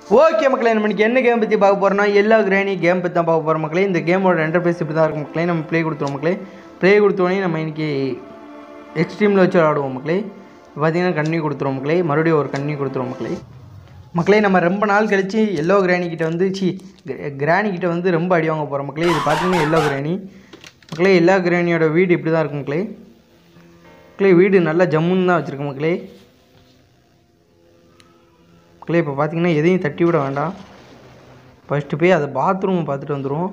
Okay மக்களே நம்ம இன்னைக்கு என்ன கேம் பற்றி பார்க்க போகிறோம்னா எல்லா கிராணி கேம் பற்றி தான் பார்க்க போகிறோம் மக்களே இந்த கேமோட என்டர்பிரைஸ் இப்படி தான் இருக்கும் மக்களே நம்ம ப்ளே கொடுத்துருவோம் மக்களே ப்ளே கொடுத்தோடனே நம்ம இன்னைக்கு எக்ஸ்ட்ரீமில் வச்சு விளாடுவோம் மக்களே பார்த்தீங்கன்னா கண்ணி கொடுத்துருவோம் மக்களே மறுபடியும் ஒரு கண்ணி கொடுத்துருவோம் மக்களே மக்களே நம்ம ரொம்ப நாள் கழிச்சு எல்லோ கிராணி கிட்ட வந்து சி கிராணி கிட்ட வந்து ரொம்ப அடி வாங்க போகிறோம் மக்களே இது பார்த்தீங்கன்னா எல்லோ கிராணி மக்களே எல்லா கிராணியோட வீடு இப்படி தான் இருக்கும் மக்களே மக்களே வீடு நல்லா ஜம்முன்னு தான் வச்சுருக்கோம் மக்களே மக்களே இப்போ பார்த்தீங்கன்னா எதையும் தட்டி விட வேண்டாம் ஃபஸ்ட்டு போய் அதை பாத்ரூம் பார்த்துட்டு வந்துடுவோம்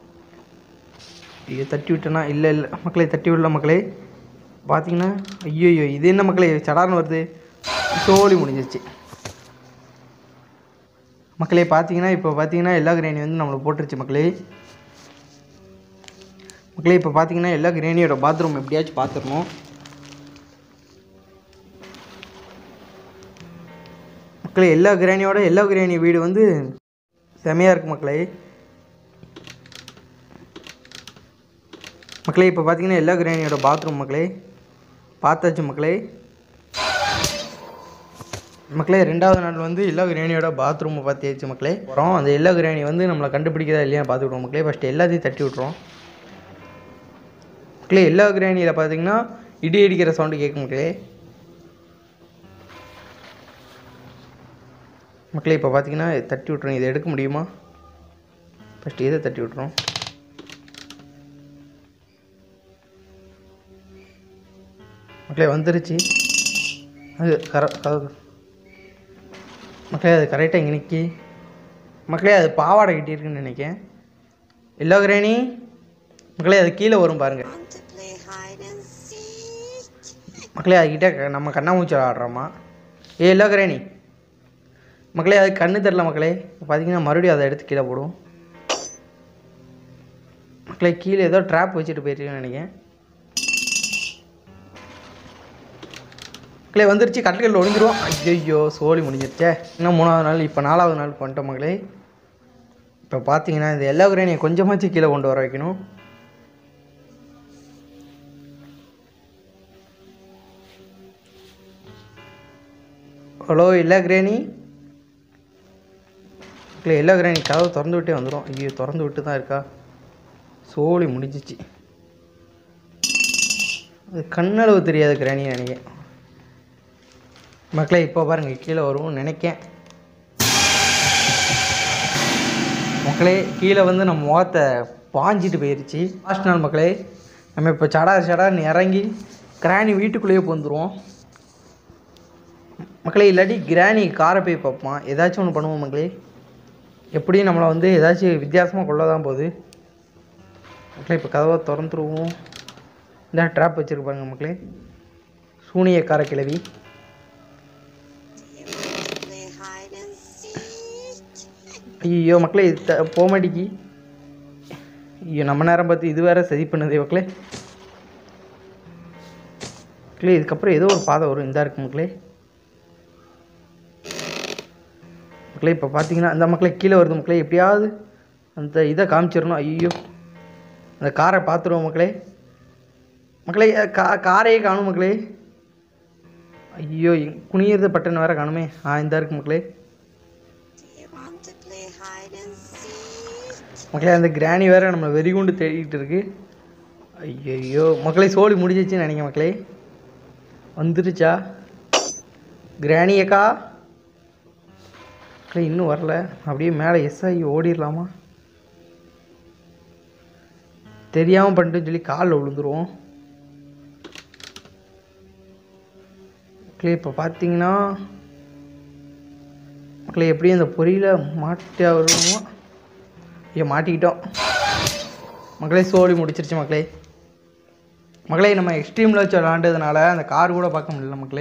ஐயோ தட்டி விட்டேனா இல்லை இல்லை மக்களே தட்டி விடல மக்களே பார்த்தீங்கன்னா ஐயோ ஐயோ இது என்ன மக்களே சடார்னு வருது சோழி முடிஞ்சிருச்சு மக்களே பார்த்தீங்கன்னா இப்போ பார்த்தீங்கன்னா எல்லா கிரேணி வந்து நம்மளை போட்டுருச்சு மக்களே மக்களே இப்போ பார்த்தீங்கன்னா எல்லா கிரேணியோட பாத்ரூம் எப்படியாச்சும் பார்த்துடணும் மக்களே எல்லா கிராணியோட எல்லா கிராணி வீடு வந்து செமையாக இருக்கு மக்களே மக்களே இப்போ பார்த்தீங்கன்னா எல்லா கிராணியோட பாத்ரூம் மக்களே பார்த்தாச்சு மக்களே மக்களே ரெண்டாவது நாள் வந்து எல்லா கிராணியோட பாத்ரூமை பார்த்தியாச்சு மக்களே அப்புறம் அந்த எல்லா கிராணி வந்து நம்மளை கண்டுபிடிக்கிறதா இல்லையா பார்த்துக்கிடுவோம் மக்களே ஃபஸ்ட்டு எல்லாத்தையும் தட்டி விட்ருவோம் மக்களே எல்லா கிராணியில் பார்த்தீங்கன்னா இடி அடிக்கிற சவுண்டு கேட்கும் மக்களே மக்களே இப்போ பார்த்தீங்கன்னா தட்டி விட்றோம் இதை எடுக்க முடியுமா ஃபஸ்ட்டு இதை தட்டி விட்றோம் மக்களே வந்துருச்சு அது கர கத- மக்களே அது கரெக்டாக இங்கே நிற்கி மக்களே அது பாவாடை கட்டியிருக்குன்னு நினைக்கிறேன் எல்லோ கிரேணி மக்களே அது கீழே வரும் பாருங்கள் Want to play hide and seek? மக்களே அதுக்கிட்ட க- நம்ம கண்ணாமூச்சி ஆடுறோமா ஏ எல்லோ கிரேணி மக்களே அது கண்ணு தெரில மக்களே பார்த்தீங்கன்னா மறுபடியும் அதை எடுத்து கீழே போடுவோம் மக்களே கீழே ஏதோ ட்ராப் வச்சுட்டு போயிருக்கேன்னு நினைக்கிறேன் மக்களே வந்துருச்சு கட்டில் ஒளிஞ்சிரும் ஐயோ சோழி முடிஞ்சிருச்சே இன்னும் மூணாவது நாள் இப்போ நாலாவது நாள் பண்ணிட்டோம் மக்களே இப்போ பார்த்தீங்கன்னா இந்த எல்லா கிரேணியை கொஞ்சமாச்சும் கீழே கொண்டு வர வைக்கணும் ஹலோ எல்லா கிரேணி இல்லை எல்லா கிரேணி கதவை திறந்து விட்டே வந்துடும் ஐயோ திறந்து விட்டு தான் இருக்கா சோழி முடிஞ்சிச்சு அது கண்ணளவு தெரியாத கிராணி நினைக்கிறேன் மக்களே இப்போ பாருங்கள் கீழே வருவோம் நினைக்கேன் மக்களே கீழே வந்து நம்ம முகத்தை பாஞ்சிட்டு போயிருச்சு லாஸ்ட் நாள் மக்களே நம்ம இப்போ சடா சடான்னு இறங்கி கிராணி வீட்டுக்குள்ளேயே போந்துருவோம் மக்களே இல்லாட்டி கிராணி காரை போய் பார்ப்போம் ஏதாச்சும் ஒன்று பண்ணுவோம் மக்களே எப்படியும் நம்மளை வந்து ஏதாச்சும் வித்தியாசமாக கொள்ள தான் போகுது மக்களே இப்போ கதவை திறந்துருவோம் இந்த ட்ராப் வச்சுருப்பாங்க மக்களே சூனிய கார கிளவி Do you want to play hide and seek? ஐயோ மக்களே இது த போக மாட்டேங்கி ஐயோ நம்ம நேரம் பார்த்து இது வேற சதி பண்ணுது மக்களே மக்களே இதுக்கப்புறம் ஏதோ ஒரு பாதை வரும் இந்த இருக்கு மக்களே மக்களே இப்போ பார்த்தீங்கன்னா அந்த மக்களே கீழே வருது மக்களே எப்படியாவது அந்த இதை காமிச்சிடணும் ஐயோ அந்த காரை பார்த்துருவோம் மக்களே மக்களே அஹ் கா காரையே காணும் மக்களே ஐயோ குனியறது பட்டன் வேற காணுமே ஆ இந்த இருக்கு மக்களே Do you want to play hide and seek? மக்களே அந்த கிராணி வேற நம்ம வெறிகுண்டு தேடிட்டு இருக்கு ஐயையோ மக்களே சோழி முடிஞ்சிச்சுன்னு நினைக்கிறேன் மக்களே வந்துருச்சா கிராணி அக்கா மக்களே இன்னும் வரல அப்படியே மேலே எஸ் ஆகி ஓடிடலாமா தெரியாமல் பண்ணிட்டுன்னு சொல்லி காலில் விழுந்துருவோம் மக்களே இப்போ பார்த்தீங்கன்னா மக்களே எப்படியும் இந்த பொரியில் மாட்டி வருவோமா ஐயோ மாட்டிக்கிட்டோம் மக்களே சோழி முடிச்சிருச்சு மக்களே மக்களே நம்ம எக்ஸ்ட்ரீமில் வச்சு விளாண்டதுனால அந்த கார் கூட பார்க்க முடியல மக்களே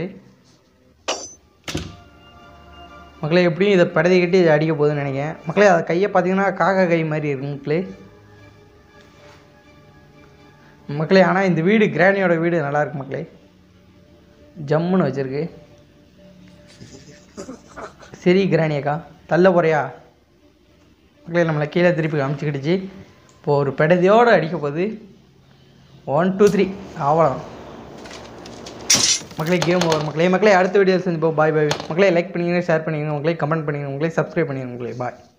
மக்களே எப்படியும் இதை படதை கட்டி இதை அடிக்க போகுதுன்னு நினைக்கிறேன் மக்களே அதை கையை பார்த்தீங்கன்னா காக்கா கை மாதிரி இருக்கு மக்களே மக்களே ஆனால் இந்த வீடு கிராணியோட வீடு நல்லா இருக்கு மக்களே ஜம்முன்னு வச்சிருக்கு சரி கிராணியக்கா தள்ள போறியா மக்களே நம்மளை கீழே திருப்பி காமிச்சிக்கிடுச்சு இப்போ ஒரு பெடதையோடு அடிக்க போகுது ஒன் டூ த்ரீ அவ்வளோதான் மக்களே கேம் ஓவர் மக்களே மக்களே அடுத்த வீடியோ செஞ்சு பாய் பாய் மக்களே லைக் பண்ணிங்க ஷேர் பண்ணிங்க மக்களே கமெண்ட் பண்ணிங்க மக்களே சப்ஸ்கிரைப் பண்ணிங்க மக்களே பாய்